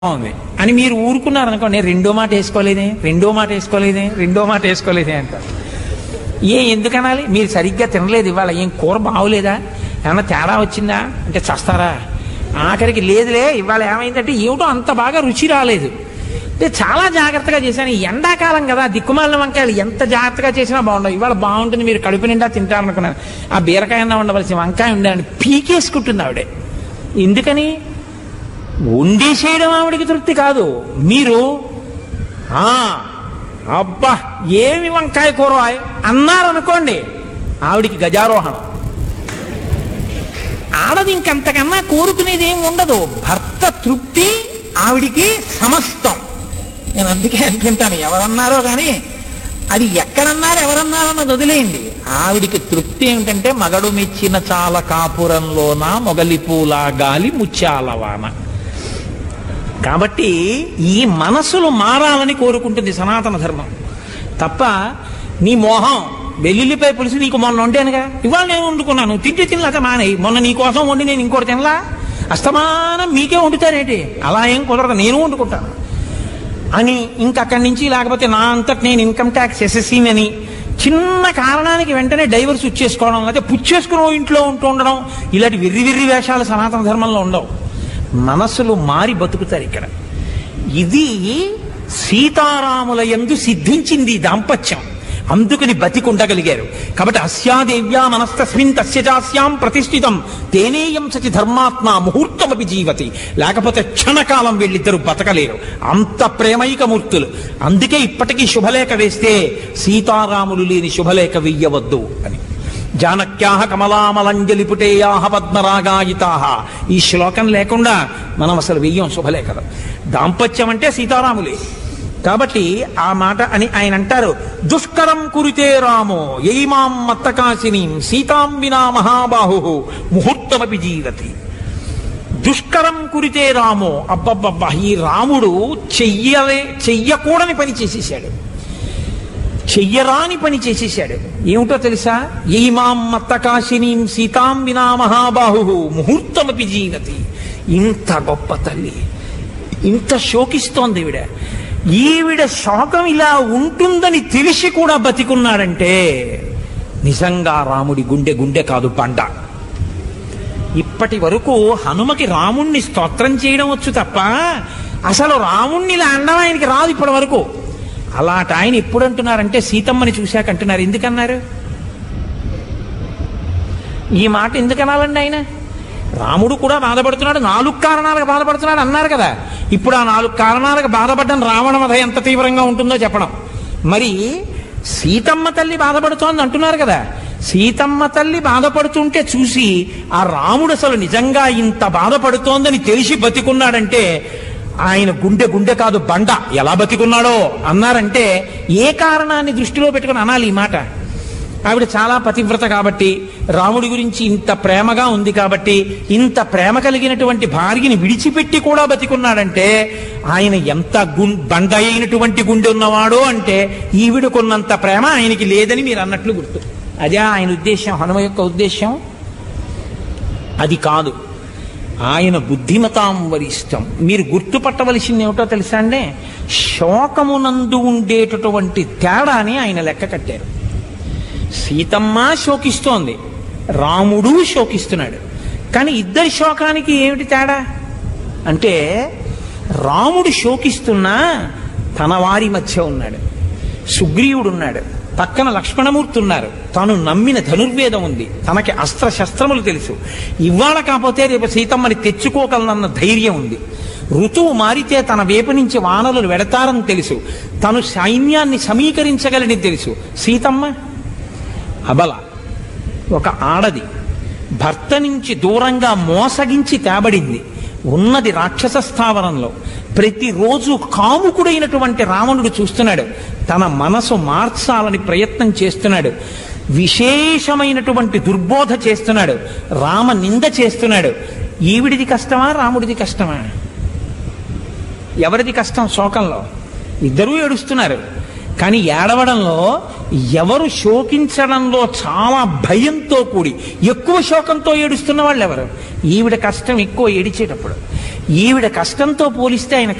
బాగుంది అని మీరు ఊరుకున్నారు అనుకోండి రెండో మాట వేసుకోలేదే రెండో మాట వేసుకోలేదే రెండో మాట వేసుకోలేదే అంటారు ఏ ఎందుకు అనాలి మీరు సరిగ్గా తినలేదు ఇవాళ ఏం కూర బాగోలేదా ఏమన్నా తేడా వచ్చిందా అంటే చస్తారా ఆఖరికి లేదులే ఇవాళ ఏమైందంటే ఏమిటో అంత బాగా రుచి రాలేదు అంటే చాలా జాగ్రత్తగా చేశాను ఈ ఎండాకాలం కదా దిక్కుమాలిన వంకాయలు ఎంత జాగ్రత్తగా చేసినా బాగుండవు ఇవాళ బాగుంటుంది మీరు కడుపు నిండా తింటారనుకున్నాను ఆ బీరకాయ అన్నా ఉండవలసిన వంకాయ ఉండాలని పీకేసుకుంటుంది ఆవిడే ఎందుకని వండేసేయడం ఆవిడికి తృప్తి కాదు మీరు ఆ అబ్బా ఏమి వంకాయ కూర అన్నారనుకోండి ఆవిడికి గజారోహణం ఆడది ఇంకంతకన్నా కోరుకునేది ఏం ఉండదు భర్త తృప్తి ఆవిడికి సమస్తం నేను అందుకే అనుకుంటాను ఎవరన్నారో కానీ అది ఎక్కడన్నారు ఎవరన్నారో అన్నది వదిలేయండి ఆవిడికి తృప్తి ఏమిటంటే మగడు మెచ్చిన చాల కాపురంలోన మొగలి పూల గాలి ముత్యాలవాన కాబట్టి ఈ మనసులు మారాలని కోరుకుంటుంది సనాతన ధర్మం తప్ప నీ మోహం వెల్లుల్లిపై పులుసు నీకు మొన్న వండానుగా ఇవాళ నేను వండుకున్నాను తింటే తినలేక మానేయి మొన్న నీ కోసం వండి నేను ఇంకోటి తినలా అస్తమానం మీకే వండుతారేంటి అలా ఏం కుదరదు నేను వండుకుంటాను అని ఇంకక్కడి నుంచి లేకపోతే నా అంతటి నేను ఇన్కమ్ ట్యాక్స్ ఎస్ఎస్సీని చిన్న కారణానికి వెంటనే డైవర్స్ ఇచ్చేసుకోవడం లేకపోతే పుచ్చేసుకుని ఓ ఇంట్లో ఉంటూ ఉండడం ఇలాంటి విర్రి విర్రి వేషాలు సనాతన ధర్మంలో ఉండవు మనసులు మారి బతుకుతారు ఇక్కడ ఇది సీతారాముల యందు సిద్ధించింది ఈ దాంపత్యం అందుకని బతికుండగలిగారు కాబట్టి అస్యాదేవ్యా మనస్తస్మిన్ తస్య చాస్యాం ప్రతిష్ఠితం తేనేయం సచి ధర్మాత్మ ముహూర్తమపి జీవతి లేకపోతే క్షణకాలం వీళ్ళిద్దరూ బతకలేరు అంత ప్రేమైక మూర్తులు అందుకే ఇప్పటికీ శుభలేఖ వేస్తే సీతారాములు లేని శుభలేఖ వెయ్యవద్దు అని జానక్యాహ కమలామలంజలిపుటేయాహ పద్మరాగాయితాహ ఈ శ్లోకం లేకుండా మనం అసలు వెయ్యం శుభలేఖలు దాంపత్యం అంటే సీతారాములే కాబట్టి ఆ మాట అని ఆయన అంటారు దుష్కరం కురితే రామో యైమాం మత్తకాశినీం సీతాం వినా మహాబాహు ముహూర్తమపి జీవతి దుష్కరం కురితే రామో అబ్బబ్బబ్బా ఈ రాముడు చెయ్యలే చెయ్యకూడని పని చేసేసాడు చెయ్యరాని పని చేసేసాడు ఏమిటో తెలుసా ఈమాం మత్తకాశినీం సీతాం వినా మహాబాహు ముహూర్తమపి జీవతి ఇంత గొప్ప తల్లి ఇంత శోకిస్తోంది ఈవిడ ఈవిడ శోకం ఇలా ఉంటుందని తెలిసి కూడా బతికున్నాడంటే నిజంగా రాముడి గుండె గుండె కాదు బండ ఇప్పటి వరకు హనుమకి రాముణ్ణి స్తోత్రం చేయడం వచ్చు తప్ప అసలు రాముణ్ణి ఇలా అండం ఆయనకి రాదు ఇప్పటి వరకు అలాంటి ఆయన ఎప్పుడు అంటున్నారంటే సీతమ్మని చూశాక అంటున్నారు ఎందుకన్నారు ఈ మాట ఎందుకు అనాలండి ఆయన రాముడు కూడా బాధపడుతున్నాడు నాలుగు కారణాలకు బాధపడుతున్నాడు అన్నారు కదా ఇప్పుడు ఆ నాలుగు కారణాలకు బాధపడ్డం రావణ వధ ఎంత తీవ్రంగా ఉంటుందో చెప్పడం మరి సీతమ్మ తల్లి బాధపడుతోంది అంటున్నారు కదా సీతమ్మ తల్లి బాధపడుతుంటే చూసి ఆ రాముడు అసలు నిజంగా ఇంత బాధపడుతోందని తెలిసి బతికున్నాడంటే ఆయన గుండె గుండె కాదు బండ ఎలా బతికున్నాడో అన్నారంటే ఏ కారణాన్ని దృష్టిలో పెట్టుకుని అనాలి ఈ మాట ఆవిడ చాలా పతివ్రత కాబట్టి రాముడి గురించి ఇంత ప్రేమగా ఉంది కాబట్టి ఇంత ప్రేమ కలిగినటువంటి భార్యని విడిచిపెట్టి కూడా బతికున్నాడంటే ఆయన ఎంత గుం బండ అయినటువంటి గుండె ఉన్నవాడో అంటే ఈవిడకున్నంత ప్రేమ ఆయనకి లేదని మీరు అన్నట్లు గుర్తు అదే ఆయన ఉద్దేశం హనుమ యొక్క ఉద్దేశం అది కాదు ఆయన బుద్ధిమతాం వరిష్టం మీరు గుర్తుపట్టవలసింది ఏమిటో తెలుసా అండి శోకమునందు ఉండేటటువంటి తేడాని ఆయన లెక్క కట్టారు సీతమ్మ శోకిస్తోంది రాముడు శోకిస్తున్నాడు కానీ ఇద్దరి శోకానికి ఏమిటి తేడా అంటే రాముడు శోకిస్తున్నా తన వారి మధ్య ఉన్నాడు సుగ్రీవుడు ఉన్నాడు పక్కన లక్ష్మణమూర్తి ఉన్నారు తాను నమ్మిన ధనుర్వేదం ఉంది తనకి అస్త్ర శస్త్రములు తెలుసు ఇవాళ కాకపోతే రేపు సీతమ్మని తెచ్చుకోగలనన్న ధైర్యం ఉంది ఋతువు మారితే తన వేపు నుంచి వానలు వెడతారని తెలుసు తను సైన్యాన్ని సమీకరించగలని తెలుసు సీతమ్మ అబల ఒక ఆడది భర్త నుంచి దూరంగా మోసగించి తేబడింది ఉన్నది రాక్షస స్థావరంలో ప్రతిరోజు కాముకుడైనటువంటి రావణుడు చూస్తున్నాడు తన మనసు మార్చాలని ప్రయత్నం చేస్తున్నాడు విశేషమైనటువంటి దుర్బోధ చేస్తున్నాడు రామ నింద చేస్తున్నాడు ఈవిడిది కష్టమా రాముడిది కష్టమా ఎవరిది కష్టం శోకంలో ఇద్దరూ ఏడుస్తున్నారు కానీ ఏడవడంలో ఎవరు శోకించడంలో చాలా భయంతో కూడి ఎక్కువ శోకంతో ఏడుస్తున్న వాళ్ళు ఎవరు ఈవిడ కష్టం ఎక్కువ ఏడిచేటప్పుడు ఈవిడ కష్టంతో పోలిస్తే ఆయన